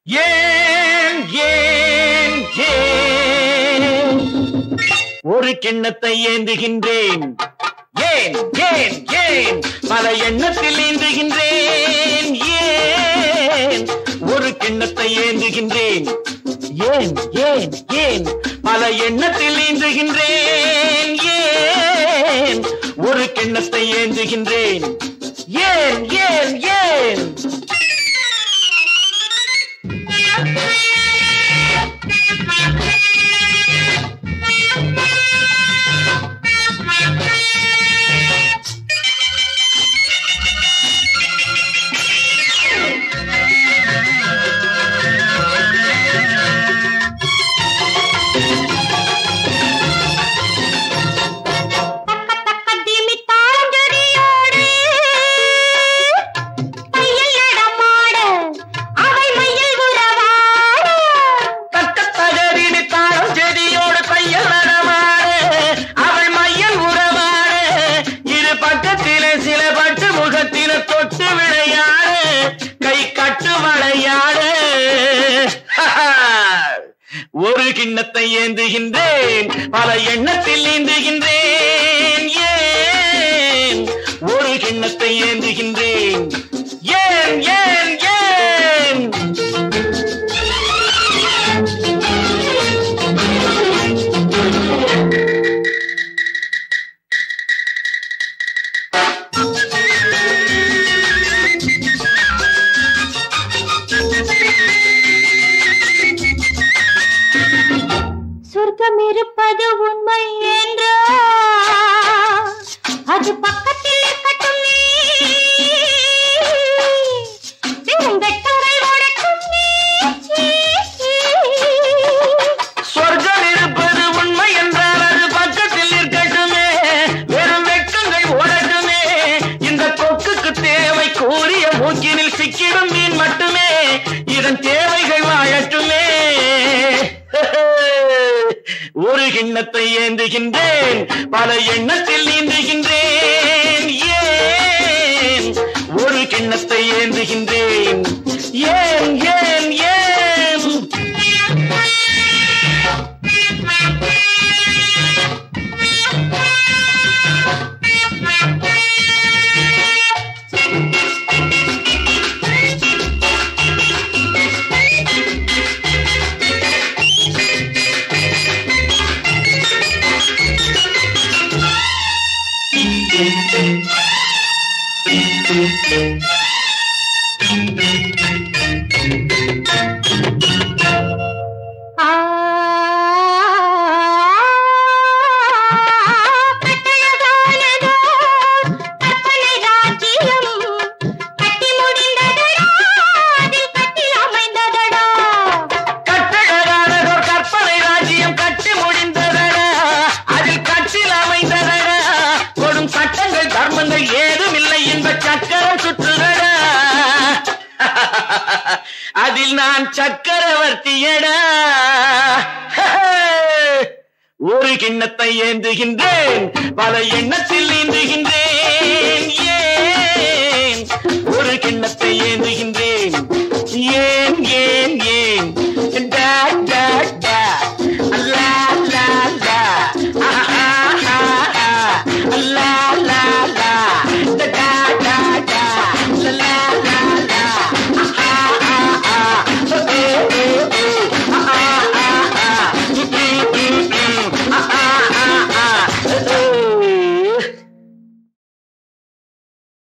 ஏன் ஏன் ஏன் ஒரு கிண்ணத்தை ஏந்துகின்றேன் ஏன் ஏன் ஏன் பல எண்ணத்தில் ஏந்துகின்றேன் ஏன் ஒரு கிண்ணத்தை ஏந்துகின்றேன் ஏன் ஏன் ஏன் பல எண்ணத்தில் ஏந்துகின்றேன் ஏன் ஒரு கிண்ணத்தை ஏந்துகின்றேன் ஏன் ஏன் ஏன் தக்கத்திமி தாழஞ்செடியோடு மையில் நடமாட அவை மையில் உறவாட தக்கத்தகரினி தாழம் செடியோடு கையில் நடமாட அவள் மையல் உறவாட இரு பக்கத்திலே சில பட்டு முகத்தில தொட்டு விளையாட கை கட்டு விளையாட ஒரு கிண்ணத்தை ஏந்துகின்றேன் பல எண்ணத்தில் ஏந்துகின்றேன் ஏன் ஒரு கிண்ணத்தை ஏந்துகின்றேன் ஏன் ஏன் ஏன் சொர்க்கம் இருப்பது உண்மை என்றா அது பக்கத்தில் இருக்கட்டும் நீ பெருங்கட்டங்கள் ஓடட்டும் நீ சொர்க்கம் இருப்பது உண்மை என்றால் அது பக்கத்தில் இருக்கட்டுமே வெறும் வெட்கங்கள் ஓடட்டுமே இந்த கொக்குக்கு தேவை கூறிய மூக்கினில் சிக்கிடும் மீன் மட்டுமே இதன் தேவைகள் வாழட்டுமே ஒரு கிண்ணத்தை ஏந்துகின்றேன் பல எண்ணத்தில் நீந்துகின்றேன் ஏன் ஒரு கிண்ணத்தை ஏந்துகின்றேன் ஏன் ஏன் ஏன் ஆ கட்டழகானதோ கற்பனை ராஜ்யம் கட்டி முடிந்ததடா அதில் கட்டில் அமைந்ததடா கட்டழகானதோர் கற்பனை ராஜ்யம் கட்டி முடிந்ததடா அதில் கட்டில் அமைந்ததடா கொடும் சட்டங்கள் தர்மங்கள் ஏதும் இல்லை என்ப சக்கரம் சுற்றுதடா அதில் நான் சக்கரவர்த்தியடா ஒரு கிண்ணத்தை ஏந்துகின்றேன் பல எண்ணத்தில் நீந்துகின்றேன் ஏன் ஒரு கிண்ணத்தை ஏந்துகின்றேன் ஏன்